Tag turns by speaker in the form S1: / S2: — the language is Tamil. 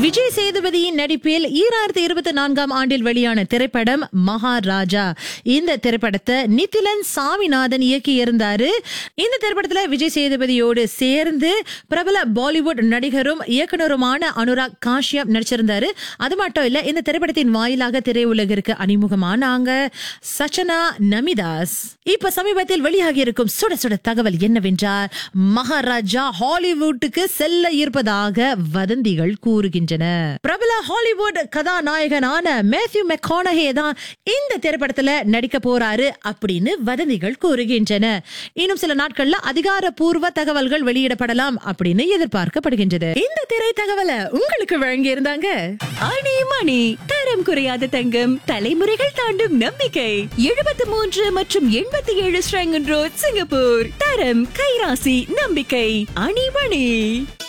S1: விஜய் சேதுபதியின் நடிப்பில் ஈராயிரத்தி இருபத்தி நான்காம் ஆண்டில் வெளியான திரைப்படம் மகாராஜா இந்த திரைப்படத்தை நிதிலன் சாமிநாதன் இயக்கி இருந்தாரு இந்த திரைப்படத்துல விஜய் சேதுபதியோடு சேர்ந்து பிரபல பாலிவுட் நடிகரும் இயக்குனருமான அனுராக் காஷ்யப் நடிச்சிருந்தாரு அது மட்டும் இல்ல இந்த திரைப்படத்தின் வாயிலாக திரையுலகிற்கு அறிமுகமானாங்க சச்சனா நமிதாஸ் இப்ப சமீபத்தில் வெளியாகி இருக்கும் சுட சுட தகவல் என்னவென்றால் மகாராஜா ஹாலிவுட்டுக்கு செல்ல இருப்பதாக வதந்திகள் கூறுகின்றன பிரபல ஹாலிவுட் கதாநாயகனான மேத்யூ மெக்கானஹே தான் இந்த திரைப்படத்துல நடிக்க போறாரு அப்படின்னு வதந்திகள் கூறுகின்றன இன்னும் சில நாட்கள்ல அதிகாரப்பூர்வ தகவல்கள் வெளியிடப்படலாம் அப்படின்னு எதிர்பார்க்கப்படுகின்றது இந்த திரை தகவலை உங்களுக்கு வழங்கி இருந்தாங்க
S2: ஆணி மணி தரம் குறையாத தங்கம் தலைமுறைகள் தாண்டும் நம்பிக்கை எழுபத்தி மூன்று மற்றும் எண்பத்தி ஏழு ஸ்ரங்கன் ரோட் சிங்கப்பூர் தரம் கைராசி நம்பிக்கை அணிமணி